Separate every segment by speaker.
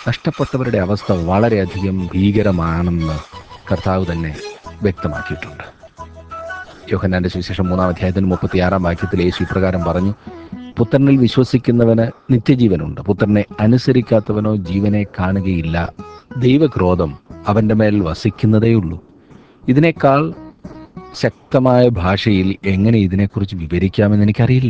Speaker 1: നഷ്ടപ്പെട്ടവരുടെ അവസ്ഥ വളരെയധികം ഭീകരമാണെന്ന് കർത്താവ് തന്നെ വ്യക്തമാക്കിയിട്ടുണ്ട് യോഹന്നാന്റെ സുവിശേഷം മൂന്നാം അധ്യായത്തിന് മുപ്പത്തിയാറാം വാക്യത്തിൽ യേശു ഇപ്രകാരം പറഞ്ഞു പുത്രനിൽ വിശ്വസിക്കുന്നവന് നിത്യജീവനുണ്ട് പുത്രനെ അനുസരിക്കാത്തവനോ ജീവനെ കാണുകയില്ല ദൈവക്രോധം അവന്റെ മേൽ വസിക്കുന്നതേയുള്ളൂ ഇതിനേക്കാൾ ശക്തമായ ഭാഷയിൽ എങ്ങനെ ഇതിനെക്കുറിച്ച് വിവരിക്കാമെന്ന് എനിക്കറിയില്ല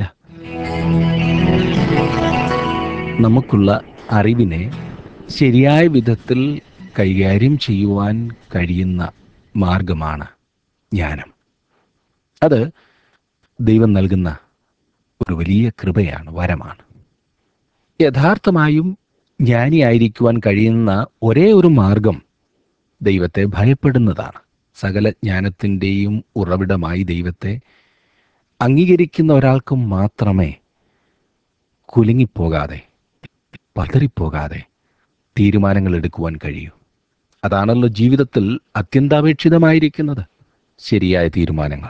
Speaker 1: നമുക്കുള്ള അറിവിനെ ശരിയായ വിധത്തിൽ കൈകാര്യം ചെയ്യുവാൻ കഴിയുന്ന മാർഗമാണ് ജ്ഞാനം അത് ദൈവം നൽകുന്ന ഒരു വലിയ കൃപയാണ് വരമാണ് യഥാർത്ഥമായും ജ്ഞാനിയായിരിക്കുവാൻ കഴിയുന്ന ഒരേ ഒരു മാർഗം ദൈവത്തെ ഭയപ്പെടുന്നതാണ് സകല ജ്ഞാനത്തിൻ്റെയും ഉറവിടമായി ദൈവത്തെ അംഗീകരിക്കുന്ന ഒരാൾക്ക് മാത്രമേ കുലുങ്ങിപ്പോകാതെ പതറിപ്പോകാതെ തീരുമാനങ്ങൾ എടുക്കുവാൻ കഴിയൂ അതാണല്ലോ ജീവിതത്തിൽ അത്യന്താപേക്ഷിതമായിരിക്കുന്നത് ശരിയായ തീരുമാനങ്ങൾ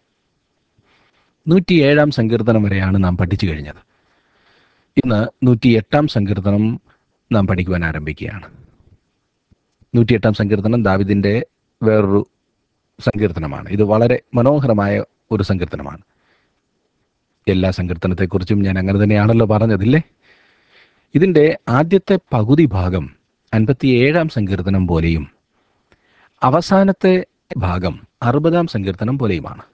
Speaker 1: നൂറ്റിയേഴാം സങ്കീർത്തനം വരെയാണ് നാം പഠിച്ചു കഴിഞ്ഞത് ഇന്ന് നൂറ്റിയെട്ടാം സങ്കീർത്തനം നാം പഠിക്കുവാൻ ആരംഭിക്കുകയാണ് നൂറ്റിയെട്ടാം സങ്കീർത്തനം ദാവിദിൻ്റെ വേറൊരു സങ്കീർത്തനമാണ് ഇത് വളരെ മനോഹരമായ ഒരു സങ്കീർത്തനമാണ് എല്ലാ സങ്കീർത്തനത്തെക്കുറിച്ചും ഞാൻ അങ്ങനെ തന്നെയാണല്ലോ പറഞ്ഞതില്ലേ ഇതിൻ്റെ ആദ്യത്തെ പകുതി ഭാഗം അൻപത്തിയേഴാം സങ്കീർത്തനം പോലെയും അവസാനത്തെ ഭാഗം അറുപതാം സങ്കീർത്തനം പോലെയുമാണ്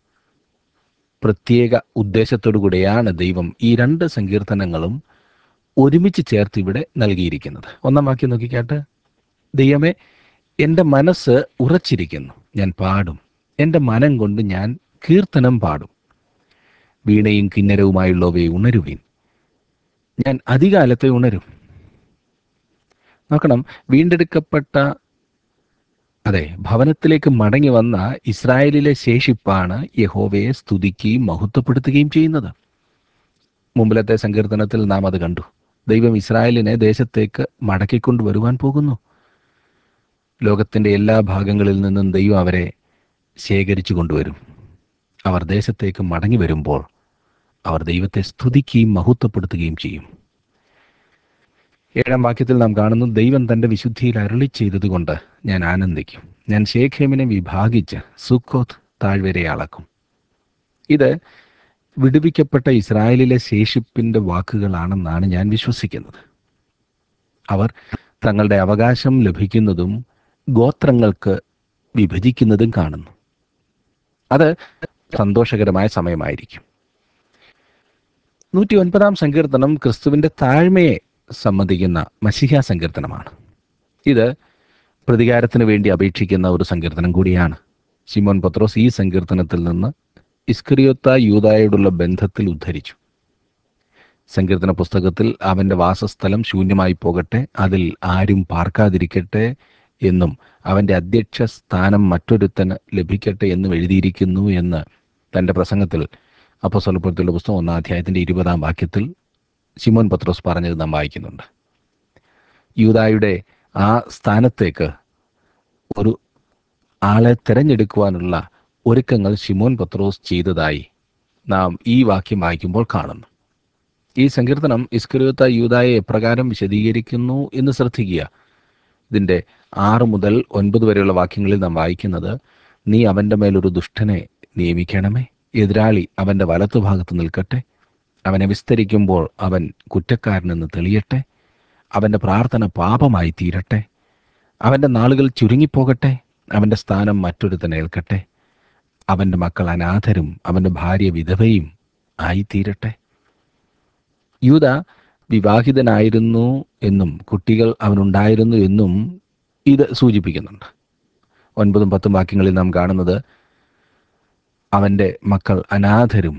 Speaker 1: പ്രത്യേക ഉദ്ദേശത്തോടു കൂടെയാണ് ദൈവം ഈ രണ്ട് സങ്കീർത്തനങ്ങളും ഒരുമിച്ച് ചേർത്ത് ഇവിടെ നൽകിയിരിക്കുന്നത് ഒന്നാം വാക്യം നോക്കിക്കാട്ട് ദൈവമേ എൻ്റെ മനസ്സ് ഉറച്ചിരിക്കുന്നു ഞാൻ പാടും എൻ്റെ മനം കൊണ്ട് ഞാൻ കീർത്തനം പാടും വീണയും കിന്നരവുമായുള്ളവയെ ഉണരുവിൻ ഞാൻ അധികാലത്തെ ഉണരും നോക്കണം വീണ്ടെടുക്കപ്പെട്ട അതെ ഭവനത്തിലേക്ക് മടങ്ങി വന്ന ഇസ്രായേലിലെ ശേഷിപ്പാണ് യഹോവയെ സ്തുതിക്കുകയും മഹത്വപ്പെടുത്തുകയും ചെയ്യുന്നത് മുമ്പിലത്തെ സങ്കീർത്തനത്തിൽ നാം അത് കണ്ടു ദൈവം ഇസ്രായേലിനെ ദേശത്തേക്ക് മടക്കിക്കൊണ്ടുവരുവാൻ പോകുന്നു ലോകത്തിൻ്റെ എല്ലാ ഭാഗങ്ങളിൽ നിന്നും ദൈവം അവരെ ശേഖരിച്ചു കൊണ്ടുവരും അവർ ദേശത്തേക്ക് മടങ്ങി വരുമ്പോൾ അവർ ദൈവത്തെ സ്തുതിക്കുകയും മഹത്വപ്പെടുത്തുകയും ചെയ്യും ഏഴാം വാക്യത്തിൽ നാം കാണുന്നു ദൈവം തൻ്റെ വിശുദ്ധിയിൽ അരളി ചെയ്തതുകൊണ്ട് ഞാൻ ആനന്ദിക്കും ഞാൻ ശേഖേമിനെ വിഭാഗിച്ച് സുഖോത്ത് താഴ്വരെ അളക്കും ഇത് വിടുവിക്കപ്പെട്ട ഇസ്രായേലിലെ ശേഷിപ്പിൻ്റെ വാക്കുകളാണെന്നാണ് ഞാൻ വിശ്വസിക്കുന്നത് അവർ തങ്ങളുടെ അവകാശം ലഭിക്കുന്നതും ഗോത്രങ്ങൾക്ക് വിഭജിക്കുന്നതും കാണുന്നു അത് സന്തോഷകരമായ സമയമായിരിക്കും നൂറ്റി ഒൻപതാം സങ്കീർത്തനം ക്രിസ്തുവിൻ്റെ താഴ്മയെ സംബന്ധിക്കുന്ന മഷിഹ സങ്കീർത്തനമാണ് ഇത് പ്രതികാരത്തിന് വേണ്ടി അപേക്ഷിക്കുന്ന ഒരു സങ്കീർത്തനം കൂടിയാണ് ശിമോൻ പത്രോസ് ഈ സങ്കീർത്തനത്തിൽ നിന്ന് ഇസ്കരിയൊത്ത യൂതായോടുള്ള ബന്ധത്തിൽ ഉദ്ധരിച്ചു സങ്കീർത്തന പുസ്തകത്തിൽ അവന്റെ വാസസ്ഥലം ശൂന്യമായി പോകട്ടെ അതിൽ ആരും പാർക്കാതിരിക്കട്ടെ എന്നും അവന്റെ അധ്യക്ഷ സ്ഥാനം മറ്റൊരുത്തന് ലഭിക്കട്ടെ എന്നും എഴുതിയിരിക്കുന്നു എന്ന് തന്റെ പ്രസംഗത്തിൽ അപ്പസ്വലപ്പുറത്തുള്ള പുസ്തകം ഒന്നാം അധ്യായത്തിന്റെ ഇരുപതാം വാക്യത്തിൽ ശിമോൻ പത്രോസ് പറഞ്ഞത് നാം വായിക്കുന്നുണ്ട് യൂതായുടെ ആ സ്ഥാനത്തേക്ക് ഒരു ആളെ തിരഞ്ഞെടുക്കുവാനുള്ള ഒരുക്കങ്ങൾ ശിമോൻ പത്രോസ് ചെയ്തതായി നാം ഈ വാക്യം വായിക്കുമ്പോൾ കാണുന്നു ഈ സങ്കീർത്തനം ഇസ്കറിയോത്ത യൂതായെ എപ്രകാരം വിശദീകരിക്കുന്നു എന്ന് ശ്രദ്ധിക്കുക ഇതിൻ്റെ ആറ് മുതൽ ഒൻപത് വരെയുള്ള വാക്യങ്ങളിൽ നാം വായിക്കുന്നത് നീ അവൻ്റെ മേലൊരു ദുഷ്ടനെ നിയമിക്കണമേ എതിരാളി അവൻ്റെ വലത്തുഭാഗത്ത് നിൽക്കട്ടെ അവനെ വിസ്തരിക്കുമ്പോൾ അവൻ കുറ്റക്കാരനെന്ന് തെളിയട്ടെ അവൻ്റെ പ്രാർത്ഥന പാപമായി തീരട്ടെ അവൻ്റെ നാളുകൾ ചുരുങ്ങിപ്പോകട്ടെ അവൻ്റെ സ്ഥാനം മറ്റൊരുത്തനെ ഏൽക്കട്ടെ അവൻ്റെ മക്കൾ അനാഥരും അവൻ്റെ ഭാര്യ വിധവയും ആയിത്തീരട്ടെ യൂത വിവാഹിതനായിരുന്നു എന്നും കുട്ടികൾ അവനുണ്ടായിരുന്നു എന്നും ഇത് സൂചിപ്പിക്കുന്നുണ്ട് ഒൻപതും പത്തും വാക്യങ്ങളിൽ നാം കാണുന്നത് അവൻ്റെ മക്കൾ അനാഥരും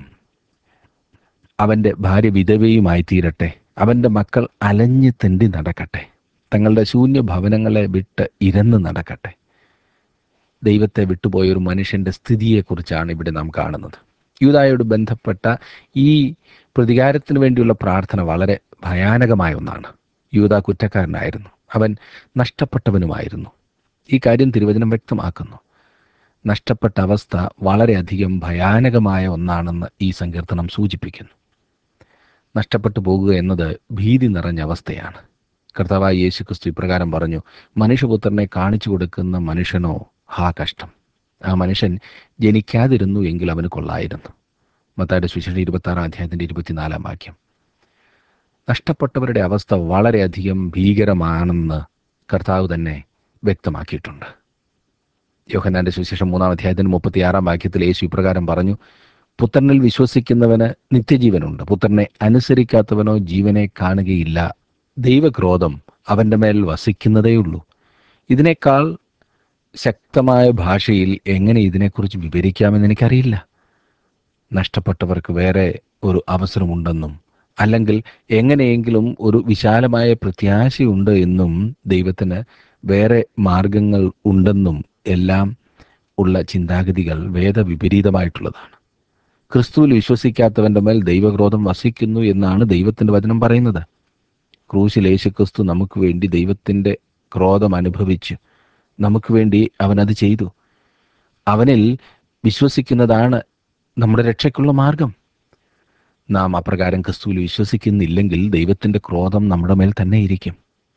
Speaker 1: അവൻ്റെ ഭാര്യ വിധവയുമായി തീരട്ടെ അവൻ്റെ മക്കൾ അലഞ്ഞു തെണ്ടി നടക്കട്ടെ തങ്ങളുടെ ശൂന്യ ഭവനങ്ങളെ വിട്ട് ഇരന്ന് നടക്കട്ടെ ദൈവത്തെ വിട്ടുപോയ ഒരു മനുഷ്യന്റെ സ്ഥിതിയെക്കുറിച്ചാണ് ഇവിടെ നാം കാണുന്നത് യൂതായോട് ബന്ധപ്പെട്ട ഈ പ്രതികാരത്തിന് വേണ്ടിയുള്ള പ്രാർത്ഥന വളരെ ഭയാനകമായ ഒന്നാണ് യൂത കുറ്റക്കാരനായിരുന്നു അവൻ നഷ്ടപ്പെട്ടവനുമായിരുന്നു ഈ കാര്യം തിരുവചനം വ്യക്തമാക്കുന്നു നഷ്ടപ്പെട്ട അവസ്ഥ വളരെയധികം ഭയാനകമായ ഒന്നാണെന്ന് ഈ സങ്കീർത്തനം സൂചിപ്പിക്കുന്നു നഷ്ടപ്പെട്ടു പോകുക എന്നത് ഭീതി നിറഞ്ഞ അവസ്ഥയാണ് കർത്താവായ യേശു ക്രിസ്തു ഇപ്രകാരം പറഞ്ഞു മനുഷ്യപുത്രനെ കാണിച്ചു കൊടുക്കുന്ന മനുഷ്യനോ ഹാ കഷ്ടം ആ മനുഷ്യൻ ജനിക്കാതിരുന്നു എങ്കിൽ അവന് കൊള്ളായിരുന്നു മത്തായുടെ സുവിശേഷം ഇരുപത്തി ആറാം അധ്യായത്തിന്റെ ഇരുപത്തിനാലാം വാക്യം നഷ്ടപ്പെട്ടവരുടെ അവസ്ഥ വളരെയധികം ഭീകരമാണെന്ന് കർത്താവ് തന്നെ വ്യക്തമാക്കിയിട്ടുണ്ട് യോഹന്നാന്റെ സുവിശേഷം മൂന്നാം അധ്യായത്തിന് മുപ്പത്തിയാറാം വാക്യത്തിൽ യേശു ഇപ്രകാരം പറഞ്ഞു പുത്രനിൽ വിശ്വസിക്കുന്നവന് നിത്യജീവനുണ്ട് പുത്രനെ അനുസരിക്കാത്തവനോ ജീവനെ കാണുകയില്ല ദൈവക്രോധം അവന്റെ മേൽ വസിക്കുന്നതേയുള്ളൂ ഇതിനേക്കാൾ ശക്തമായ ഭാഷയിൽ എങ്ങനെ ഇതിനെക്കുറിച്ച് വിവരിക്കാമെന്ന് എനിക്കറിയില്ല നഷ്ടപ്പെട്ടവർക്ക് വേറെ ഒരു അവസരമുണ്ടെന്നും അല്ലെങ്കിൽ എങ്ങനെയെങ്കിലും ഒരു വിശാലമായ പ്രത്യാശയുണ്ട് എന്നും ദൈവത്തിന് വേറെ മാർഗങ്ങൾ ഉണ്ടെന്നും എല്ലാം ഉള്ള ചിന്താഗതികൾ വേദവിപരീതമായിട്ടുള്ളതാണ് ക്രിസ്തുവിൽ വിശ്വസിക്കാത്തവന്റെ മേൽ ദൈവക്രോധം വസിക്കുന്നു എന്നാണ് ദൈവത്തിന്റെ വചനം പറയുന്നത് ക്രൂശിൽ യേശുക്രിസ്തു നമുക്ക് വേണ്ടി ദൈവത്തിന്റെ ക്രോധം അനുഭവിച്ച് നമുക്ക് വേണ്ടി അവൻ അത് ചെയ്തു അവനിൽ വിശ്വസിക്കുന്നതാണ് നമ്മുടെ രക്ഷയ്ക്കുള്ള മാർഗം നാം അപ്രകാരം ക്രിസ്തുവിൽ വിശ്വസിക്കുന്നില്ലെങ്കിൽ ദൈവത്തിന്റെ ക്രോധം നമ്മുടെ മേൽ തന്നെ ഇരിക്കും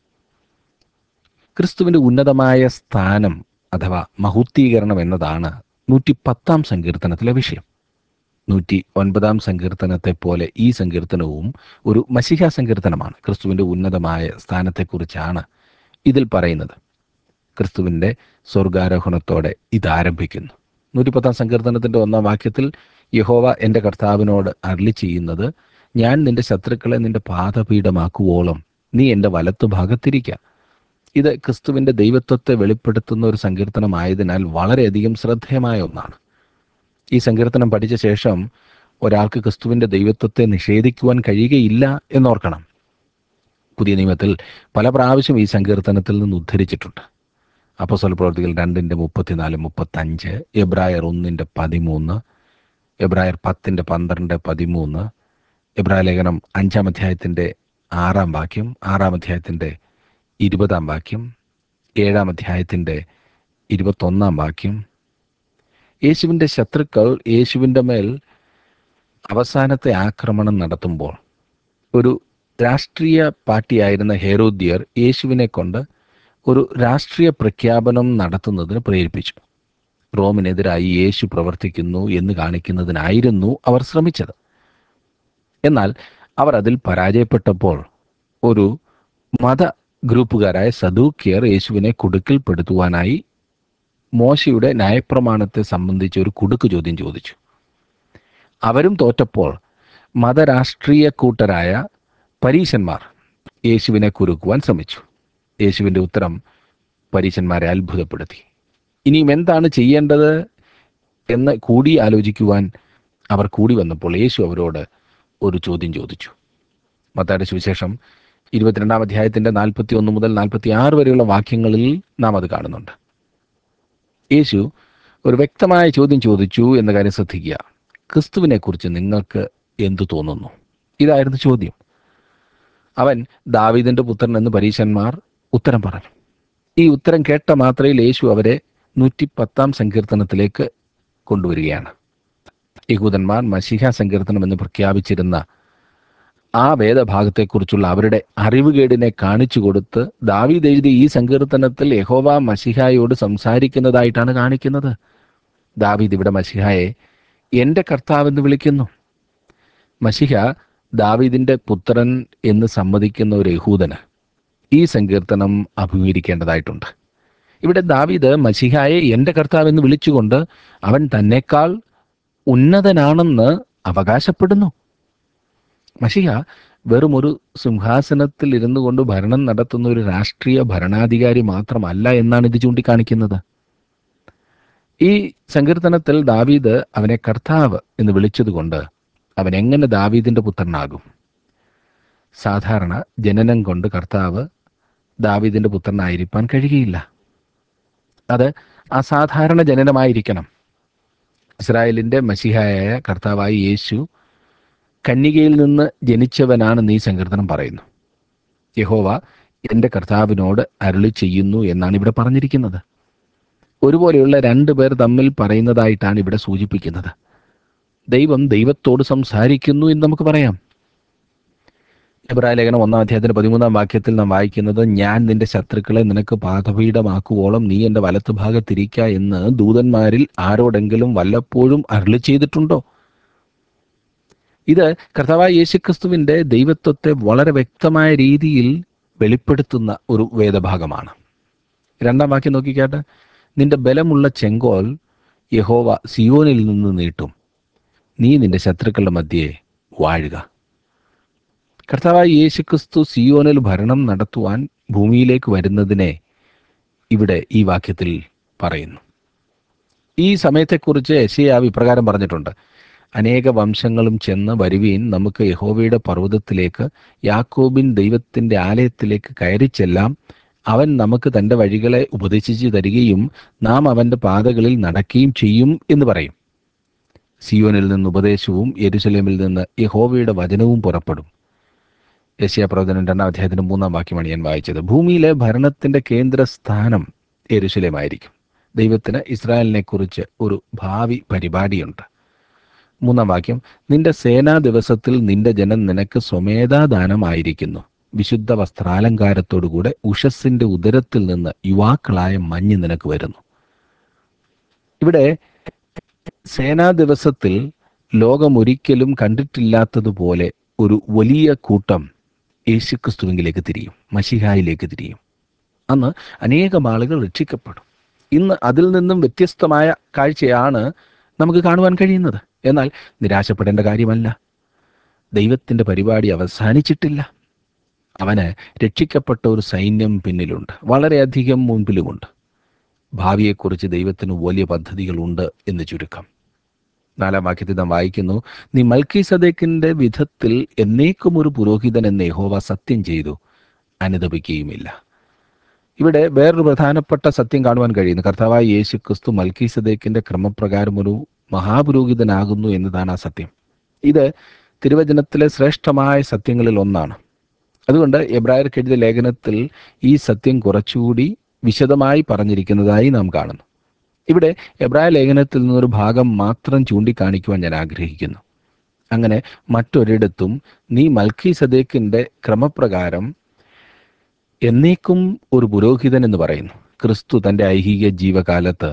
Speaker 1: ക്രിസ്തുവിന്റെ ഉന്നതമായ സ്ഥാനം അഥവാ മഹൂത്തീകരണം എന്നതാണ് നൂറ്റി പത്താം സങ്കീർത്തനത്തിലെ വിഷയം നൂറ്റി ഒൻപതാം സങ്കീർത്തനത്തെ പോലെ ഈ സങ്കീർത്തനവും ഒരു മസിഹ സങ്കീർത്തനമാണ് ക്രിസ്തുവിന്റെ ഉന്നതമായ സ്ഥാനത്തെക്കുറിച്ചാണ് ഇതിൽ പറയുന്നത് ക്രിസ്തുവിന്റെ സ്വർഗാരോഹണത്തോടെ ഇത് ആരംഭിക്കുന്നു നൂറ്റിപ്പത്താം സങ്കീർത്തനത്തിന്റെ ഒന്നാം വാക്യത്തിൽ യഹോവ എൻ്റെ കർത്താവിനോട് അരളി ചെയ്യുന്നത് ഞാൻ നിന്റെ ശത്രുക്കളെ നിന്റെ പാദപീഠമാക്കുവോളം നീ എൻ്റെ വലത്തു ഭാഗത്തിരിക്ക ഇത് ക്രിസ്തുവിന്റെ ദൈവത്വത്തെ വെളിപ്പെടുത്തുന്ന ഒരു സങ്കീർത്തനമായതിനാൽ വളരെയധികം ശ്രദ്ധേയമായ ഒന്നാണ് ഈ സങ്കീർത്തനം പഠിച്ച ശേഷം ഒരാൾക്ക് ക്രിസ്തുവിന്റെ ദൈവത്വത്തെ നിഷേധിക്കുവാൻ കഴിയുകയില്ല എന്നോർക്കണം പുതിയ നിയമത്തിൽ പല പ്രാവശ്യം ഈ സങ്കീർത്തനത്തിൽ നിന്ന് ഉദ്ധരിച്ചിട്ടുണ്ട് അപ്പോസ്തല പ്രവർത്തികൾ രണ്ടിൻ്റെ മുപ്പത്തിനാല് മുപ്പത്തഞ്ച് എബ്രായർ ഒന്നിൻ്റെ പതിമൂന്ന് എബ്രായർ പത്തിൻ്റെ പന്ത്രണ്ട് പതിമൂന്ന് എബ്രായ ലേഖനം അഞ്ചാം അധ്യായത്തിൻ്റെ ആറാം വാക്യം ആറാം അധ്യായത്തിൻ്റെ ഇരുപതാം വാക്യം ഏഴാം അധ്യായത്തിൻ്റെ ഇരുപത്തൊന്നാം വാക്യം യേശുവിൻ്റെ ശത്രുക്കൾ യേശുവിൻ്റെ മേൽ അവസാനത്തെ ആക്രമണം നടത്തുമ്പോൾ ഒരു രാഷ്ട്രീയ പാർട്ടിയായിരുന്ന ഹേരോദ്യർ യേശുവിനെ കൊണ്ട് ഒരു രാഷ്ട്രീയ പ്രഖ്യാപനം നടത്തുന്നതിന് പ്രേരിപ്പിച്ചു റോമിനെതിരായി യേശു പ്രവർത്തിക്കുന്നു എന്ന് കാണിക്കുന്നതിനായിരുന്നു അവർ ശ്രമിച്ചത് എന്നാൽ അവർ അതിൽ പരാജയപ്പെട്ടപ്പോൾ ഒരു മത ഗ്രൂപ്പുകാരായ സദൂക്കിയർ യേശുവിനെ കുടുക്കിൽപ്പെടുത്തുവാനായി മോശയുടെ ന്യായപ്രമാണത്തെ സംബന്ധിച്ച് ഒരു കുടുക്ക് ചോദ്യം ചോദിച്ചു അവരും തോറ്റപ്പോൾ മതരാഷ്ട്രീയ കൂട്ടരായ പരീശന്മാർ യേശുവിനെ കുരുക്കുവാൻ ശ്രമിച്ചു യേശുവിൻ്റെ ഉത്തരം പരീശന്മാരെ അത്ഭുതപ്പെടുത്തി ഇനിയും എന്താണ് ചെയ്യേണ്ടത് എന്ന് കൂടി ആലോചിക്കുവാൻ അവർ കൂടി വന്നപ്പോൾ യേശു അവരോട് ഒരു ചോദ്യം ചോദിച്ചു മത്തായുടെ സുവിശേഷം ഇരുപത്തിരണ്ടാം അധ്യായത്തിന്റെ നാൽപ്പത്തി ഒന്ന് മുതൽ നാൽപ്പത്തി ആറ് വരെയുള്ള വാക്യങ്ങളിൽ നാം അത് കാണുന്നുണ്ട് യേശു ഒരു വ്യക്തമായ ചോദ്യം ചോദിച്ചു എന്ന കാര്യം ശ്രദ്ധിക്കുക ക്രിസ്തുവിനെ കുറിച്ച് നിങ്ങൾക്ക് എന്തു തോന്നുന്നു ഇതായിരുന്നു ചോദ്യം അവൻ ദാവീദിന്റെ പുത്രൻ എന്ന് പരീശന്മാർ ഉത്തരം പറഞ്ഞു ഈ ഉത്തരം കേട്ട മാത്രയിൽ യേശു അവരെ നൂറ്റി പത്താം സങ്കീർത്തനത്തിലേക്ക് കൊണ്ടുവരികയാണ് യഹൂദന്മാർ മഷിഹ സങ്കീർത്തനം എന്ന് പ്രഖ്യാപിച്ചിരുന്ന ആ വേദഭാഗത്തെക്കുറിച്ചുള്ള അവരുടെ അറിവുകേടിനെ കാണിച്ചു കൊടുത്ത് ദാവീദ് എഴുതിയ ഈ സങ്കീർത്തനത്തിൽ യഹോവ മഷിഹായോട് സംസാരിക്കുന്നതായിട്ടാണ് കാണിക്കുന്നത് ദാവീദ് ഇവിടെ മഷിഹായെ എൻ്റെ കർത്താവെന്ന് വിളിക്കുന്നു മഷിഹ ദാവീദിന്റെ പുത്രൻ എന്ന് സമ്മതിക്കുന്ന ഒരു യഹൂദന് ഈ സങ്കീർത്തനം അഭിമുഖീകരിക്കേണ്ടതായിട്ടുണ്ട് ഇവിടെ ദാവീദ് മഷിഹായെ എൻ്റെ കർത്താവെന്ന് വിളിച്ചുകൊണ്ട് അവൻ തന്നെക്കാൾ ഉന്നതനാണെന്ന് അവകാശപ്പെടുന്നു മഷിഹ വെറും ഒരു സിംഹാസനത്തിൽ ഇരുന്നു കൊണ്ട് ഭരണം നടത്തുന്ന ഒരു രാഷ്ട്രീയ ഭരണാധികാരി മാത്രമല്ല എന്നാണ് ഇത് ചൂണ്ടിക്കാണിക്കുന്നത് ഈ സങ്കീർത്തനത്തിൽ ദാവീദ് അവനെ കർത്താവ് എന്ന് വിളിച്ചതുകൊണ്ട് അവൻ എങ്ങനെ ദാവീദിന്റെ പുത്രനാകും സാധാരണ ജനനം കൊണ്ട് കർത്താവ് ദാവീദിന്റെ പുത്രനായിരിക്കാൻ കഴിയുകയില്ല അത് അസാധാരണ ജനനമായിരിക്കണം ഇസ്രായേലിന്റെ മസിഹായ കർത്താവായ യേശു കന്യകയിൽ നിന്ന് ജനിച്ചവനാണെന്ന് ഈ സങ്കീർത്തനം പറയുന്നു യഹോവ എൻ്റെ കർത്താവിനോട് അരുളി ചെയ്യുന്നു എന്നാണ് ഇവിടെ പറഞ്ഞിരിക്കുന്നത് ഒരുപോലെയുള്ള രണ്ടു പേർ തമ്മിൽ പറയുന്നതായിട്ടാണ് ഇവിടെ സൂചിപ്പിക്കുന്നത് ദൈവം ദൈവത്തോട് സംസാരിക്കുന്നു എന്ന് നമുക്ക് പറയാം എബ്രായ ലേഖനം ഒന്നാം അധ്യായത്തിന്റെ പതിമൂന്നാം വാക്യത്തിൽ നാം വായിക്കുന്നത് ഞാൻ നിന്റെ ശത്രുക്കളെ നിനക്ക് പാതപീഠമാക്കുവോളം നീ എന്റെ വലത്ത് ഭാഗത്തിരിക്ക എന്ന് ദൂതന്മാരിൽ ആരോടെങ്കിലും വല്ലപ്പോഴും അരുളി ചെയ്തിട്ടുണ്ടോ ഇത് കർത്താവായ യേശുക്രിസ്തുവിന്റെ ദൈവത്വത്തെ വളരെ വ്യക്തമായ രീതിയിൽ വെളിപ്പെടുത്തുന്ന ഒരു വേദഭാഗമാണ് രണ്ടാം വാക്യം നോക്കിക്കാട്ടെ നിന്റെ ബലമുള്ള ചെങ്കോൽ യഹോവ സിയോനിൽ നിന്ന് നീട്ടും നീ നിന്റെ ശത്രുക്കളുടെ മധ്യേ വാഴുക കർത്താവായ യേശുക്രിസ്തു സിയോനിൽ ഭരണം നടത്തുവാൻ ഭൂമിയിലേക്ക് വരുന്നതിനെ ഇവിടെ ഈ വാക്യത്തിൽ പറയുന്നു ഈ സമയത്തെക്കുറിച്ച് യശയാവ് ഇപ്രകാരം പറഞ്ഞിട്ടുണ്ട് അനേക വംശങ്ങളും ചെന്ന് വരുവീൻ നമുക്ക് യഹോവയുടെ പർവ്വതത്തിലേക്ക് യാക്കോബിൻ ദൈവത്തിന്റെ ആലയത്തിലേക്ക് കയറി ചെല്ലാം അവൻ നമുക്ക് തന്റെ വഴികളെ ഉപദേശിച്ചു തരികയും നാം അവന്റെ പാതകളിൽ നടക്കുകയും ചെയ്യും എന്ന് പറയും സിയോനിൽ നിന്ന് ഉപദേശവും യെരുസലേമിൽ നിന്ന് യഹോവയുടെ വചനവും പുറപ്പെടും യശയാപ്രവചനം രണ്ടാം അധ്യായത്തിന്റെ മൂന്നാം വാക്യമാണ് ഞാൻ വായിച്ചത് ഭൂമിയിലെ ഭരണത്തിന്റെ കേന്ദ്രസ്ഥാനം യെരുസലേമായിരിക്കും ദൈവത്തിന് ഇസ്രായേലിനെ കുറിച്ച് ഒരു ഭാവി പരിപാടിയുണ്ട് മൂന്നാം വാക്യം നിന്റെ സേനാ ദിവസത്തിൽ നിന്റെ ജനം നിനക്ക് സ്വമേധാദാനമായിരിക്കുന്നു വിശുദ്ധ വസ്ത്രാലങ്കാരത്തോടുകൂടെ ഉഷസ്സിന്റെ ഉദരത്തിൽ നിന്ന് യുവാക്കളായ മഞ്ഞ് നിനക്ക് വരുന്നു ഇവിടെ സേനാ ദിവസത്തിൽ ലോകമൊരിക്കലും കണ്ടിട്ടില്ലാത്തതുപോലെ ഒരു വലിയ കൂട്ടം യേശുക്രിസ്തുവിലേക്ക് തിരിയും മഷിഹായിലേക്ക് തിരിയും അന്ന് അനേകം ആളുകൾ രക്ഷിക്കപ്പെടും ഇന്ന് അതിൽ നിന്നും വ്യത്യസ്തമായ കാഴ്ചയാണ് നമുക്ക് കാണുവാൻ കഴിയുന്നത് എന്നാൽ നിരാശപ്പെടേണ്ട കാര്യമല്ല ദൈവത്തിൻ്റെ പരിപാടി അവസാനിച്ചിട്ടില്ല അവന് രക്ഷിക്കപ്പെട്ട ഒരു സൈന്യം പിന്നിലുണ്ട് വളരെയധികം മുൻപിലുമുണ്ട് ഭാവിയെക്കുറിച്ച് ദൈവത്തിന് വലിയ പദ്ധതികളുണ്ട് എന്ന് ചുരുക്കം നാലാം വാക്യത്തിൽ നാം വായിക്കുന്നു നീ മൽക്കി സദേക്കിന്റെ വിധത്തിൽ എന്നേക്കും ഒരു പുരോഹിതൻ എന്ന് യഹോവ സത്യം ചെയ്തു അനുദപിക്കുകയുമില്ല ഇവിടെ വേറൊരു പ്രധാനപ്പെട്ട സത്യം കാണുവാൻ കഴിയുന്നു കർത്താവായ യേശു ക്രിസ്തു മൽക്കി സദേക്കിന്റെ ക്രമപ്രകാരം ഒരു മഹാപുരോഹിതനാകുന്നു എന്നതാണ് ആ സത്യം ഇത് തിരുവചനത്തിലെ ശ്രേഷ്ഠമായ സത്യങ്ങളിൽ ഒന്നാണ് അതുകൊണ്ട് എബ്രായർക്ക് എഴുതിയ ലേഖനത്തിൽ ഈ സത്യം കുറച്ചുകൂടി വിശദമായി പറഞ്ഞിരിക്കുന്നതായി നാം കാണുന്നു ഇവിടെ എബ്രായ ലേഖനത്തിൽ നിന്നൊരു ഭാഗം മാത്രം ചൂണ്ടിക്കാണിക്കുവാൻ ഞാൻ ആഗ്രഹിക്കുന്നു അങ്ങനെ മറ്റൊരിടത്തും നീ മൽക്കി സദേക്കിന്റെ ക്രമപ്രകാരം എന്നേക്കും ഒരു പുരോഹിതൻ എന്ന് പറയുന്നു ക്രിസ്തു തന്റെ ഐഹിക ജീവകാലത്ത്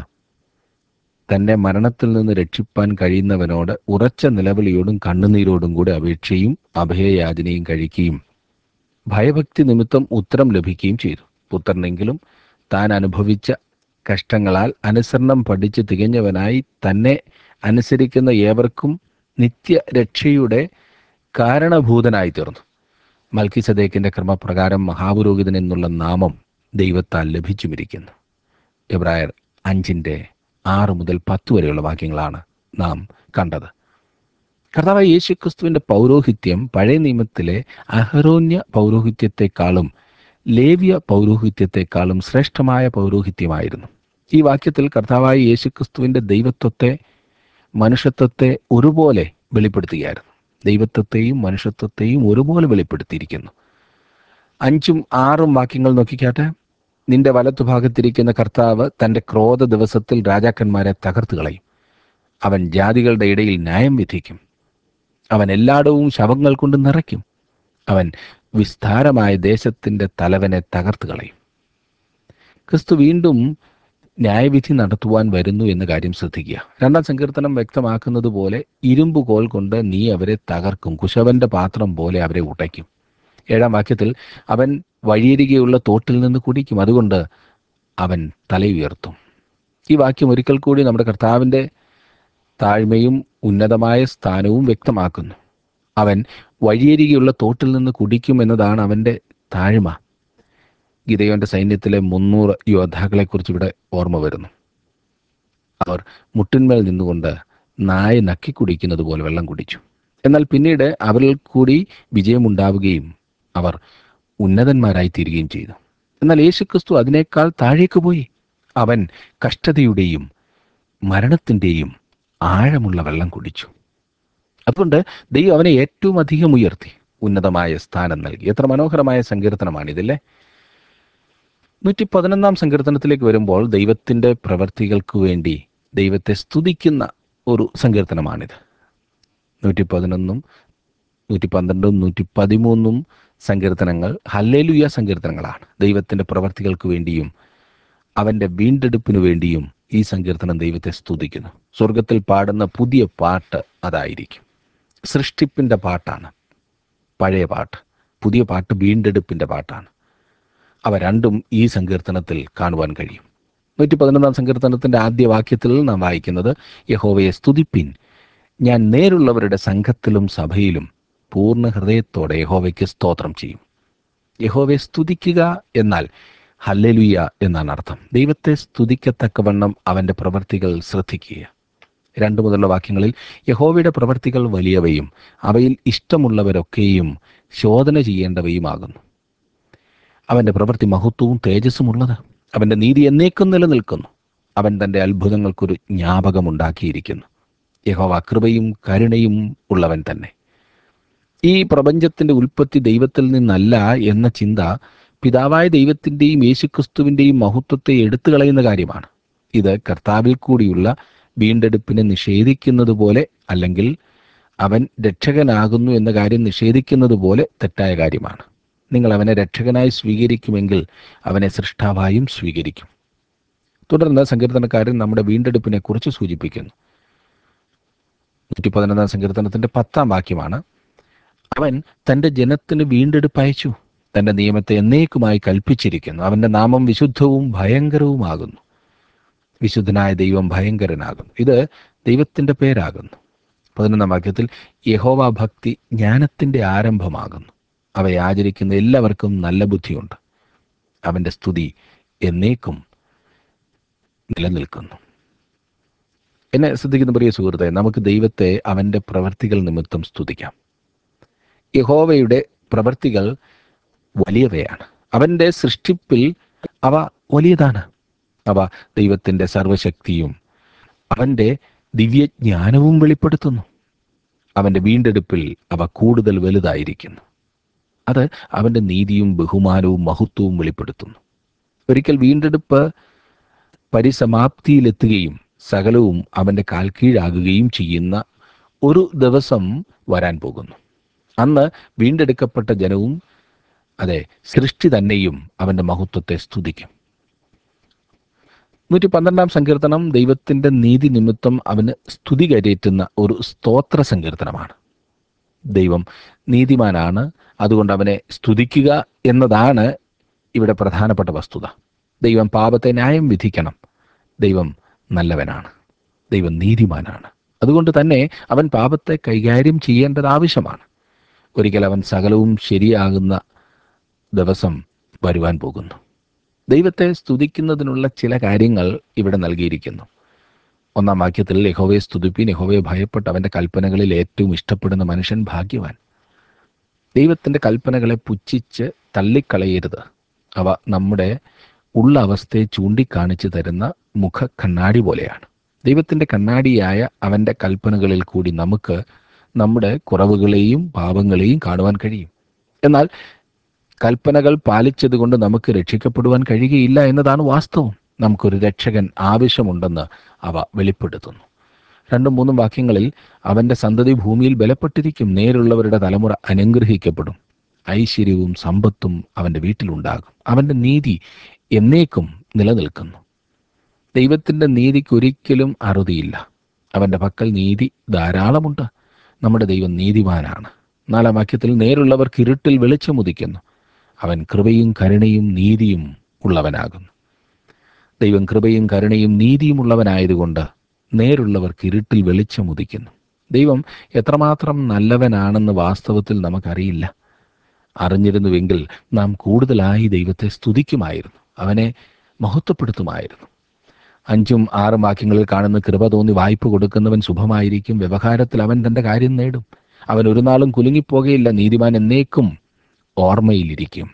Speaker 1: തന്റെ മരണത്തിൽ നിന്ന് രക്ഷിപ്പാൻ കഴിയുന്നവനോട് ഉറച്ച നിലവിളിയോടും കണ്ണുനീരോടും കൂടെ അപേക്ഷയും അഭയയാചനയും കഴിക്കുകയും ഭയഭക്തി നിമിത്തം ഉത്തരം ലഭിക്കുകയും ചെയ്തു പുത്രനെങ്കിലും താൻ അനുഭവിച്ച കഷ്ടങ്ങളാൽ അനുസരണം പഠിച്ച് തികഞ്ഞവനായി തന്നെ അനുസരിക്കുന്ന ഏവർക്കും നിത്യരക്ഷയുടെ കാരണഭൂതനായി തീർന്നു മൽക്കി സദേക്കിന്റെ ക്രമപ്രകാരം മഹാപുരോഹിതൻ എന്നുള്ള നാമം ദൈവത്താൽ ലഭിച്ചുമിരിക്കുന്നു എബ്രായർ അഞ്ചിന്റെ ആറ് മുതൽ പത്ത് വരെയുള്ള വാക്യങ്ങളാണ് നാം കണ്ടത് കർത്താവ് യേശു ക്രിസ്തുവിന്റെ പൗരോഹിത്യം പഴയ നിയമത്തിലെ അഹരോന്യ പൗരോഹിത്യത്തെക്കാളും ലേവ്യ പൗരോഹിത്യത്തെക്കാളും ശ്രേഷ്ഠമായ പൗരോഹിത്യമായിരുന്നു ഈ വാക്യത്തിൽ കർത്താവായ യേശുക്രിസ്തുവിന്റെ ദൈവത്വത്തെ മനുഷ്യത്വത്തെ ഒരുപോലെ വെളിപ്പെടുത്തുകയായിരുന്നു ദൈവത്വത്തെയും മനുഷ്യത്വത്തെയും ഒരുപോലെ വെളിപ്പെടുത്തിയിരിക്കുന്നു അഞ്ചും ആറും വാക്യങ്ങൾ നോക്കിക്കാട്ടെ നിന്റെ വലത്തുഭാഗത്തിരിക്കുന്ന കർത്താവ് തന്റെ ക്രോധ ദിവസത്തിൽ രാജാക്കന്മാരെ തകർത്ത് കളയും അവൻ ജാതികളുടെ ഇടയിൽ ന്യായം വിധിക്കും അവൻ എല്ലായിടവും ശവങ്ങൾ കൊണ്ട് നിറയ്ക്കും അവൻ വിസ്താരമായ ദേശത്തിന്റെ തലവനെ തകർത്ത് കളയും ക്രിസ്തു വീണ്ടും ന്യായവിധി നടത്തുവാൻ വരുന്നു എന്ന കാര്യം ശ്രദ്ധിക്കുക രണ്ടാം സങ്കീർത്തനം വ്യക്തമാക്കുന്നത് പോലെ ഇരുമ്പ് കോൽ കൊണ്ട് നീ അവരെ തകർക്കും കുശവന്റെ പാത്രം പോലെ അവരെ ഉടയ്ക്കും ഏഴാം വാക്യത്തിൽ അവൻ വഴിയരികെയുള്ള തോട്ടിൽ നിന്ന് കുടിക്കും അതുകൊണ്ട് അവൻ തലയുയർത്തും ഈ വാക്യം ഒരിക്കൽ കൂടി നമ്മുടെ കർത്താവിൻ്റെ താഴ്മയും ഉന്നതമായ സ്ഥാനവും വ്യക്തമാക്കുന്നു അവൻ വഴിയരികെയുള്ള തോട്ടിൽ നിന്ന് കുടിക്കും എന്നതാണ് അവൻ്റെ താഴ്മ ഗിതയോന്റെ സൈന്യത്തിലെ മുന്നൂറ് യോദ്ധാക്കളെക്കുറിച്ച് ഇവിടെ ഓർമ്മ വരുന്നു അവർ മുട്ടിന്മേൽ നിന്നുകൊണ്ട് നായ നക്കി കുടിക്കുന്നത് പോലെ വെള്ളം കുടിച്ചു എന്നാൽ പിന്നീട് അവരിൽ കൂടി വിജയമുണ്ടാവുകയും അവർ ഉന്നതന്മാരായി തീരുകയും ചെയ്തു എന്നാൽ യേശുക്രിസ്തു അതിനേക്കാൾ താഴേക്ക് പോയി അവൻ കഷ്ടതയുടെയും മരണത്തിൻ്റെയും ആഴമുള്ള വെള്ളം കുടിച്ചു അതുകൊണ്ട് ദൈവം അവനെ ഏറ്റവും അധികം ഉയർത്തി ഉന്നതമായ സ്ഥാനം നൽകി എത്ര മനോഹരമായ സങ്കീർത്തനമാണിതല്ലേ നൂറ്റി പതിനൊന്നാം സങ്കീർത്തനത്തിലേക്ക് വരുമ്പോൾ ദൈവത്തിൻ്റെ പ്രവർത്തികൾക്ക് വേണ്ടി ദൈവത്തെ സ്തുതിക്കുന്ന ഒരു സങ്കീർത്തനമാണിത് നൂറ്റി പതിനൊന്നും നൂറ്റി പന്ത്രണ്ടും നൂറ്റി പതിമൂന്നും സങ്കീർത്തനങ്ങൾ ഹല്ലേലുയ സങ്കീർത്തനങ്ങളാണ് ദൈവത്തിൻ്റെ പ്രവർത്തികൾക്ക് വേണ്ടിയും അവൻ്റെ വീണ്ടെടുപ്പിനു വേണ്ടിയും ഈ സങ്കീർത്തനം ദൈവത്തെ സ്തുതിക്കുന്നു സ്വർഗത്തിൽ പാടുന്ന പുതിയ പാട്ട് അതായിരിക്കും സൃഷ്ടിപ്പിൻ്റെ പാട്ടാണ് പഴയ പാട്ട് പുതിയ പാട്ട് വീണ്ടെടുപ്പിൻ്റെ പാട്ടാണ് അവ രണ്ടും ഈ സങ്കീർത്തനത്തിൽ കാണുവാൻ കഴിയും നൂറ്റി പതിനൊന്നാം സങ്കീർത്തനത്തിൻ്റെ ആദ്യ വാക്യത്തിൽ നാം വായിക്കുന്നത് യഹോവയെ സ്തുതിപ്പിൻ ഞാൻ നേരുള്ളവരുടെ സംഘത്തിലും സഭയിലും പൂർണ്ണ ഹൃദയത്തോടെ യഹോവയ്ക്ക് സ്തോത്രം ചെയ്യും യഹോവയെ സ്തുതിക്കുക എന്നാൽ ഹല്ലേലുയ എന്നാണ് അർത്ഥം ദൈവത്തെ സ്തുതിക്കത്തക്കവണ്ണം അവൻ്റെ പ്രവൃത്തികൾ ശ്രദ്ധിക്കുക രണ്ടു മുതലുള്ള വാക്യങ്ങളിൽ യഹോവയുടെ പ്രവൃത്തികൾ വലിയവയും അവയിൽ ഇഷ്ടമുള്ളവരൊക്കെയും ശോധന ചെയ്യേണ്ടവയുമാകുന്നു അവൻ്റെ പ്രവൃത്തി മഹത്വവും തേജസ്സുമുള്ളത് അവൻ്റെ നീതി എന്നേക്കും നിലനിൽക്കുന്നു അവൻ തൻ്റെ അത്ഭുതങ്ങൾക്കൊരു ജ്ഞാപകമുണ്ടാക്കിയിരിക്കുന്നു യഹോവ കൃപയും കരുണയും ഉള്ളവൻ തന്നെ ഈ പ്രപഞ്ചത്തിൻ്റെ ഉൽപ്പത്തി ദൈവത്തിൽ നിന്നല്ല എന്ന ചിന്ത പിതാവായ ദൈവത്തിൻ്റെയും യേശുക്രിസ്തുവിൻ്റെയും മഹത്വത്തെ എടുത്തു കളയുന്ന കാര്യമാണ് ഇത് കർത്താവിൽ കൂടിയുള്ള വീണ്ടെടുപ്പിനെ നിഷേധിക്കുന്നത് പോലെ അല്ലെങ്കിൽ അവൻ രക്ഷകനാകുന്നു എന്ന കാര്യം നിഷേധിക്കുന്നത് പോലെ തെറ്റായ കാര്യമാണ് നിങ്ങൾ അവനെ രക്ഷകനായി സ്വീകരിക്കുമെങ്കിൽ അവനെ സൃഷ്ടാവായും സ്വീകരിക്കും തുടർന്ന് സങ്കീർത്തനക്കാരൻ നമ്മുടെ വീണ്ടെടുപ്പിനെ കുറിച്ച് സൂചിപ്പിക്കുന്നു നൂറ്റി പതിനൊന്നാം സങ്കീർത്തനത്തിന്റെ പത്താം വാക്യമാണ് അവൻ തൻ്റെ ജനത്തിന് വീണ്ടെടുപ്പ് അയച്ചു തൻ്റെ നിയമത്തെ എന്നേക്കുമായി കൽപ്പിച്ചിരിക്കുന്നു അവൻ്റെ നാമം വിശുദ്ധവും ഭയങ്കരവുമാകുന്നു വിശുദ്ധനായ ദൈവം ഭയങ്കരനാകുന്നു ഇത് ദൈവത്തിൻ്റെ പേരാകുന്നു പതിനൊന്നാം വാക്യത്തിൽ യഹോവ ഭക്തി ജ്ഞാനത്തിൻ്റെ ആരംഭമാകുന്നു അവയെ ആചരിക്കുന്ന എല്ലാവർക്കും നല്ല ബുദ്ധിയുണ്ട് അവൻ്റെ സ്തുതി എന്നേക്കും നിലനിൽക്കുന്നു എന്നെ ശ്രദ്ധിക്കുന്ന പ്രിയ സുഹൃത്തെ നമുക്ക് ദൈവത്തെ അവൻ്റെ പ്രവർത്തികൾ നിമിത്തം സ്തുതിക്കാം യഹോവയുടെ പ്രവർത്തികൾ വലിയവയാണ് അവൻ്റെ സൃഷ്ടിപ്പിൽ അവ വലിയതാണ് അവ ദൈവത്തിൻ്റെ സർവശക്തിയും അവൻ്റെ ദിവ്യജ്ഞാനവും വെളിപ്പെടുത്തുന്നു അവൻ്റെ വീണ്ടെടുപ്പിൽ അവ കൂടുതൽ വലുതായിരിക്കുന്നു അത് അവൻ്റെ നീതിയും ബഹുമാനവും മഹത്വവും വെളിപ്പെടുത്തുന്നു ഒരിക്കൽ വീണ്ടെടുപ്പ് പരിസമാപ്തിയിലെത്തുകയും സകലവും അവൻ്റെ കാൽ കീഴാകുകയും ചെയ്യുന്ന ഒരു ദിവസം വരാൻ പോകുന്നു അന്ന് വീണ്ടെടുക്കപ്പെട്ട ജനവും അതെ സൃഷ്ടി തന്നെയും അവൻ്റെ മഹത്വത്തെ സ്തുതിക്കും നൂറ്റി പന്ത്രണ്ടാം സങ്കീർത്തനം ദൈവത്തിൻ്റെ നീതി നിമിത്തം അവന് സ്തുതി കരയേറ്റുന്ന ഒരു സ്തോത്ര സങ്കീർത്തനമാണ് ദൈവം നീതിമാനാണ് അതുകൊണ്ട് അവനെ സ്തുതിക്കുക എന്നതാണ് ഇവിടെ പ്രധാനപ്പെട്ട വസ്തുത ദൈവം പാപത്തെ ന്യായം വിധിക്കണം ദൈവം നല്ലവനാണ് ദൈവം നീതിമാനാണ് അതുകൊണ്ട് തന്നെ അവൻ പാപത്തെ കൈകാര്യം ചെയ്യേണ്ടത് ആവശ്യമാണ് ഒരിക്കൽ അവൻ സകലവും ശരിയാകുന്ന ദിവസം വരുവാൻ പോകുന്നു ദൈവത്തെ സ്തുതിക്കുന്നതിനുള്ള ചില കാര്യങ്ങൾ ഇവിടെ നൽകിയിരിക്കുന്നു ഒന്നാം വാക്യത്തിൽ യഹോവയെ സ്തുതിപ്പിൻ യഹോവയെ ഭയപ്പെട്ട് അവൻ്റെ കൽപ്പനകളിൽ ഏറ്റവും ഇഷ്ടപ്പെടുന്ന മനുഷ്യൻ ഭാഗ്യവാൻ ദൈവത്തിൻ്റെ കൽപ്പനകളെ പുച്ഛിച്ച് തള്ളിക്കളയരുത് അവ നമ്മുടെ ഉള്ള അവസ്ഥയെ ചൂണ്ടിക്കാണിച്ചു തരുന്ന മുഖ കണ്ണാടി പോലെയാണ് ദൈവത്തിൻ്റെ കണ്ണാടിയായ അവൻ്റെ കൽപ്പനകളിൽ കൂടി നമുക്ക് നമ്മുടെ കുറവുകളെയും പാപങ്ങളെയും കാണുവാൻ കഴിയും എന്നാൽ കൽപ്പനകൾ പാലിച്ചതുകൊണ്ട് നമുക്ക് രക്ഷിക്കപ്പെടുവാൻ കഴിയുകയില്ല എന്നതാണ് വാസ്തവം നമുക്കൊരു രക്ഷകൻ ആവശ്യമുണ്ടെന്ന് അവ വെളിപ്പെടുത്തുന്നു രണ്ടും മൂന്നും വാക്യങ്ങളിൽ അവൻ്റെ സന്തതി ഭൂമിയിൽ ബലപ്പെട്ടിരിക്കും നേരുള്ളവരുടെ തലമുറ അനുഗ്രഹിക്കപ്പെടും ഐശ്വര്യവും സമ്പത്തും അവൻ്റെ വീട്ടിലുണ്ടാകും അവൻ്റെ നീതി എന്നേക്കും നിലനിൽക്കുന്നു ദൈവത്തിൻ്റെ നീതിക്ക് ഒരിക്കലും അറുതിയില്ല അവൻ്റെ പക്കൽ നീതി ധാരാളമുണ്ട് നമ്മുടെ ദൈവം നീതിമാനാണ് നാലാം വാക്യത്തിൽ നേരുള്ളവർക്ക് ഇരുട്ടിൽ വെളിച്ചമുദിക്കുന്നു അവൻ കൃപയും കരുണയും നീതിയും ഉള്ളവനാകുന്നു ദൈവം കൃപയും കരുണയും നീതിയും ഉള്ളവനായതുകൊണ്ട് നേരുള്ളവർക്ക് ഇരുട്ടിൽ വെളിച്ചമുദിക്കുന്നു ദൈവം എത്രമാത്രം നല്ലവനാണെന്ന് വാസ്തവത്തിൽ നമുക്കറിയില്ല അറിഞ്ഞിരുന്നുവെങ്കിൽ നാം കൂടുതലായി ദൈവത്തെ സ്തുതിക്കുമായിരുന്നു അവനെ മഹത്വപ്പെടുത്തുമായിരുന്നു അഞ്ചും ആറും വാക്യങ്ങളിൽ കാണുന്ന കൃപ തോന്നി വായ്പ കൊടുക്കുന്നവൻ ശുഭമായിരിക്കും വ്യവഹാരത്തിൽ അവൻ തൻ്റെ കാര്യം നേടും അവൻ ഒരു നാളും കുലുങ്ങിപ്പോകയില്ല നീതിമാൻ എന്നേക്കും ഓർമ്മയിലിരിക്കും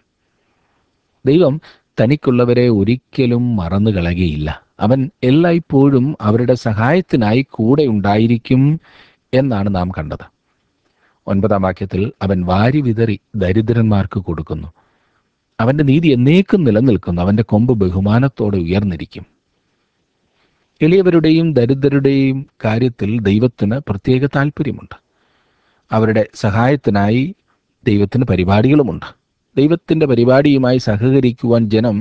Speaker 1: ദൈവം തനിക്കുള്ളവരെ ഒരിക്കലും മറന്നു കളയുകയില്ല അവൻ എല്ലായ്പ്പോഴും അവരുടെ സഹായത്തിനായി കൂടെ ഉണ്ടായിരിക്കും എന്നാണ് നാം കണ്ടത് ഒൻപതാം വാക്യത്തിൽ അവൻ വാരി വിതറി ദരിദ്രന്മാർക്ക് കൊടുക്കുന്നു അവന്റെ നീതി എന്നേക്കും നിലനിൽക്കുന്നു അവന്റെ കൊമ്പ് ബഹുമാനത്തോടെ ഉയർന്നിരിക്കും എളിയവരുടെയും ദരിദ്രരുടെയും കാര്യത്തിൽ ദൈവത്തിന് പ്രത്യേക താല്പര്യമുണ്ട് അവരുടെ സഹായത്തിനായി ദൈവത്തിന് പരിപാടികളുമുണ്ട് ദൈവത്തിൻ്റെ പരിപാടിയുമായി സഹകരിക്കുവാൻ ജനം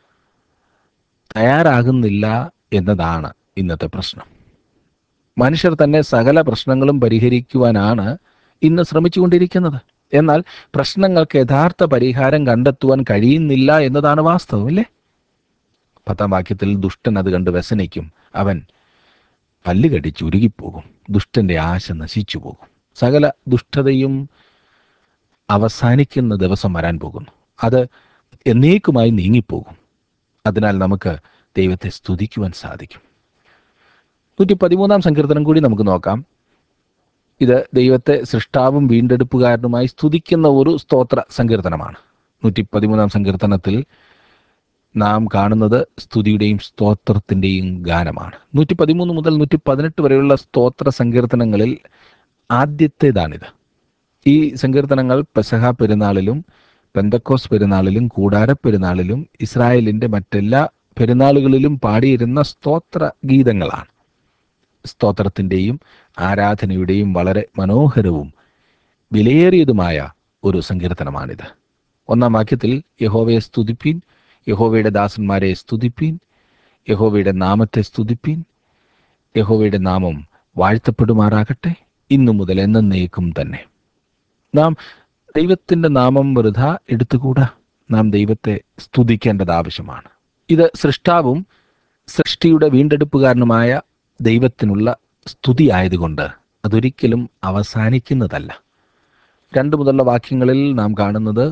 Speaker 1: തയ്യാറാകുന്നില്ല എന്നതാണ് ഇന്നത്തെ പ്രശ്നം മനുഷ്യർ തന്നെ സകല പ്രശ്നങ്ങളും പരിഹരിക്കുവാനാണ് ഇന്ന് ശ്രമിച്ചുകൊണ്ടിരിക്കുന്നത് എന്നാൽ പ്രശ്നങ്ങൾക്ക് യഥാർത്ഥ പരിഹാരം കണ്ടെത്തുവാൻ കഴിയുന്നില്ല എന്നതാണ് വാസ്തവം അല്ലേ പത്താം വാക്യത്തിൽ ദുഷ്ടൻ അത് കണ്ട് വ്യസനിക്കും അവൻ പല്ലുകടിച്ച് ഉരുകിപ്പോകും ദുഷ്ടന്റെ ആശ നശിച്ചു പോകും സകല ദുഷ്ടതയും അവസാനിക്കുന്ന ദിവസം വരാൻ പോകുന്നു അത് എന്നേക്കുമായി നീങ്ങിപ്പോകും അതിനാൽ നമുക്ക് ദൈവത്തെ സ്തുതിക്കുവാൻ സാധിക്കും നൂറ്റി പതിമൂന്നാം സങ്കീർത്തനം കൂടി നമുക്ക് നോക്കാം ഇത് ദൈവത്തെ സൃഷ്ടാവും വീണ്ടെടുപ്പുകാരനുമായി സ്തുതിക്കുന്ന ഒരു സ്തോത്ര സങ്കീർത്തനമാണ് നൂറ്റി പതിമൂന്നാം സങ്കീർത്തനത്തിൽ നാം കാണുന്നത് സ്തുതിയുടെയും സ്തോത്രത്തിൻ്റെയും ഗാനമാണ് നൂറ്റി പതിമൂന്ന് മുതൽ നൂറ്റി പതിനെട്ട് വരെയുള്ള സ്തോത്ര സങ്കീർത്തനങ്ങളിൽ ആദ്യത്തേതാണിത് ഈ സങ്കീർത്തനങ്ങൾ പെസഹ പെരുന്നാളിലും പെന്തക്കോസ് പെരുന്നാളിലും കൂടാര പെരുന്നാളിലും ഇസ്രായേലിൻ്റെ മറ്റെല്ലാ പെരുന്നാളുകളിലും പാടിയിരുന്ന സ്തോത്ര ഗീതങ്ങളാണ് സ്തോത്രത്തിൻ്റെയും ആരാധനയുടെയും വളരെ മനോഹരവും വിലയേറിയതുമായ ഒരു സങ്കീർത്തനമാണിത് ഒന്നാം വാക്യത്തിൽ യഹോവയെ സ്തുതിപ്പീൻ യഹോവയുടെ ദാസന്മാരെ സ്തുതിപ്പീൻ യഹോവയുടെ നാമത്തെ സ്തുതിപ്പീൻ യഹോവയുടെ നാമം വാഴ്ത്തപ്പെടുമാറാകട്ടെ ഇന്നു മുതൽ എന്നേക്കും തന്നെ നാം ദൈവത്തിൻ്റെ നാമം വെറുത എടുത്തുകൂടാ നാം ദൈവത്തെ സ്തുതിക്കേണ്ടത് ആവശ്യമാണ് ഇത് സൃഷ്ടാവും സൃഷ്ടിയുടെ വീണ്ടെടുപ്പുകാരനുമായ ദൈവത്തിനുള്ള സ്തുതി ആയതുകൊണ്ട് അതൊരിക്കലും അവസാനിക്കുന്നതല്ല രണ്ട് മുതലുള്ള വാക്യങ്ങളിൽ നാം കാണുന്നത്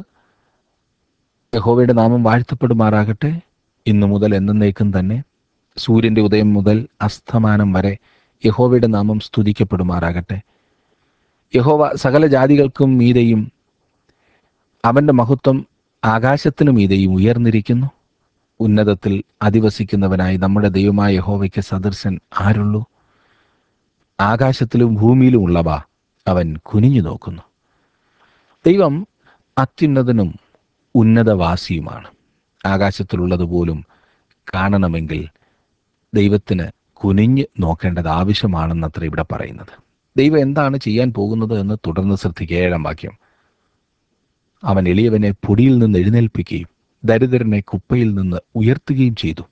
Speaker 1: യഹോവയുടെ നാമം വാഴ്ത്തപ്പെടുമാറാകട്ടെ ഇന്നു മുതൽ എന്നേക്കും തന്നെ സൂര്യന്റെ ഉദയം മുതൽ അസ്തമാനം വരെ യഹോവയുടെ നാമം സ്തുതിക്കപ്പെടുമാറാകട്ടെ യഹോവ സകല ജാതികൾക്കും മീതെയും അവന്റെ മഹത്വം ആകാശത്തിനു മീതെയും ഉയർന്നിരിക്കുന്നു ഉന്നതത്തിൽ അധിവസിക്കുന്നവനായി നമ്മുടെ ദൈവമായ യഹോവയ്ക്ക് സദൃശൻ ആരുള്ളൂ ആകാശത്തിലും ഭൂമിയിലും ഉള്ളവ അവൻ കുനിഞ്ഞു നോക്കുന്നു ദൈവം അത്യുന്നതനും ഉന്നതവാസിയുമാണ് ആകാശത്തിലുള്ളതുപോലും കാണണമെങ്കിൽ ദൈവത്തിന് കുനിഞ്ഞ് നോക്കേണ്ടത് ആവശ്യമാണെന്നത്ര ഇവിടെ പറയുന്നത് ദൈവം എന്താണ് ചെയ്യാൻ പോകുന്നത് എന്ന് തുടർന്ന് ശ്രദ്ധിക്കുക ഏഴാം വാക്യം അവൻ എളിയവനെ പൊടിയിൽ നിന്ന് എഴുന്നേൽപ്പിക്കുകയും ദരിദ്രനെ കുപ്പയിൽ നിന്ന് ഉയർത്തുകയും ചെയ്തു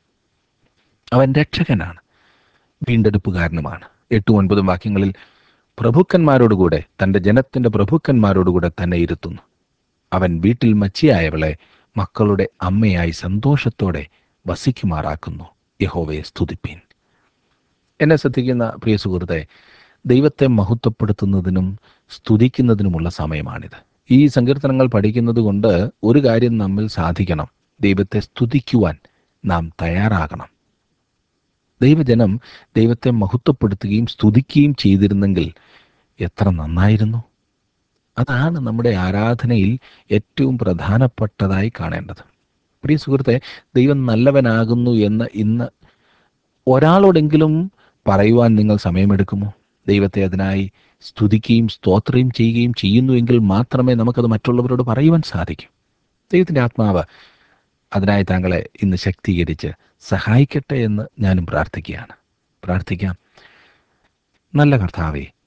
Speaker 1: അവൻ രക്ഷകനാണ് വീണ്ടെടുപ്പുകാരനുമാണ് എട്ടും ഒൻപതും വാക്യങ്ങളിൽ പ്രഭുക്കന്മാരോടുകൂടെ തൻ്റെ ജനത്തിൻ്റെ പ്രഭുക്കന്മാരോടുകൂടെ തന്നെ ഇരുത്തുന്നു അവൻ വീട്ടിൽ മച്ചിയായവളെ മക്കളുടെ അമ്മയായി സന്തോഷത്തോടെ വസിക്കുമാറാക്കുന്നു യഹോവയെ സ്തുതിപ്പീൻ എന്നെ ശ്രദ്ധിക്കുന്ന പ്രിയ സുഹൃത്തെ ദൈവത്തെ മഹത്വപ്പെടുത്തുന്നതിനും സ്തുതിക്കുന്നതിനുമുള്ള സമയമാണിത് ഈ സങ്കീർത്തനങ്ങൾ പഠിക്കുന്നത് കൊണ്ട് ഒരു കാര്യം നമ്മിൽ സാധിക്കണം ദൈവത്തെ സ്തുതിക്കുവാൻ നാം തയ്യാറാകണം ദൈവജനം ദൈവത്തെ മഹത്വപ്പെടുത്തുകയും സ്തുതിക്കുകയും ചെയ്തിരുന്നെങ്കിൽ എത്ര നന്നായിരുന്നു അതാണ് നമ്മുടെ ആരാധനയിൽ ഏറ്റവും പ്രധാനപ്പെട്ടതായി കാണേണ്ടത് പ്രിയ സുഹൃത്തെ ദൈവം നല്ലവനാകുന്നു എന്ന് ഇന്ന് ഒരാളോടെങ്കിലും പറയുവാൻ നിങ്ങൾ സമയമെടുക്കുമോ ദൈവത്തെ അതിനായി സ്തുതിക്കുകയും സ്തോത്രം ചെയ്യുകയും ചെയ്യുന്നുവെങ്കിൽ മാത്രമേ നമുക്കത് മറ്റുള്ളവരോട് പറയുവാൻ സാധിക്കൂ ദൈവത്തിൻ്റെ ആത്മാവ് അതിനായി താങ്കളെ ഇന്ന് ശക്തീകരിച്ച് സഹായിക്കട്ടെ എന്ന് ഞാനും പ്രാർത്ഥിക്കുകയാണ് പ്രാർത്ഥിക്കാം നല്ല കർത്താവേ